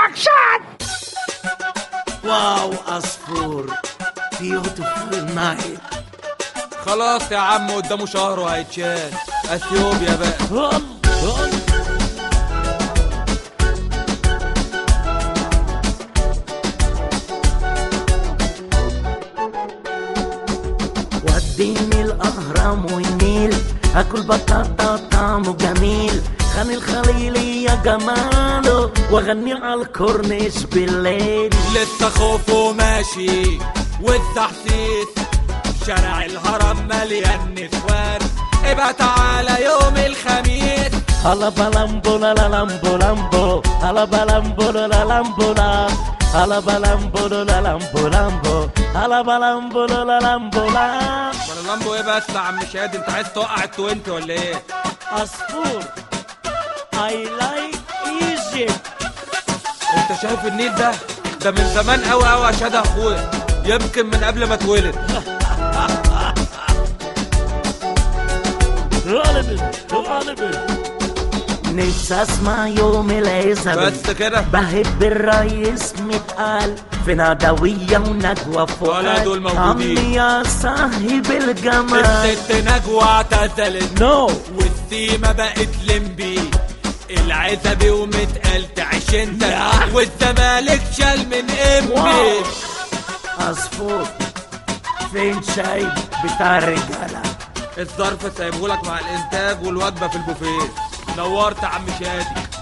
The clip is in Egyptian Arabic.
اكشن واو عصفور بيوتيفول نايت خلاص يا عم قدامه شهر وهيتشال اثيوبيا بقى وديني الاهرام والنيل اكل بطاطا طعمه جميل خان الخليلي يا جماله واغني على الكورنيش بالليل لسه خوفه ماشي والتحسيس شارع الهرم مليان نسوان ابقى تعالى يوم الخميس هلا بلامبو لا لا لامبو لامبو هلا بلامبو لا لا لامبو لا هلا بلامبو لا لا لامبو لامبو هلا بلامبو لا لا لامبو لا ولا لامبو ايه بس يا عم شادي انت عايز توقع التوينتي ولا ايه عصفور I like Egypt انت شايف النيل ده ده من زمان قوي قوي يا شادي اخويا يمكن من قبل ما اتولد غالبا غالبا نفسي اسمع يوم العزب بس كده بحب الريس متقال في نادوية ونجوى فؤاد ولا دول موجودين. عمي يا صاحب الجمال الست نجوى اعتزلت نو والسيمة بقت لمبي العزبي ومتقال تعيش انت والزمالك شال من امي واو. عصفور فين شاي بتاع الرجالة الظرف سايبهولك مع الانتاج والوجبه في البوفيه نورت يا عم شادي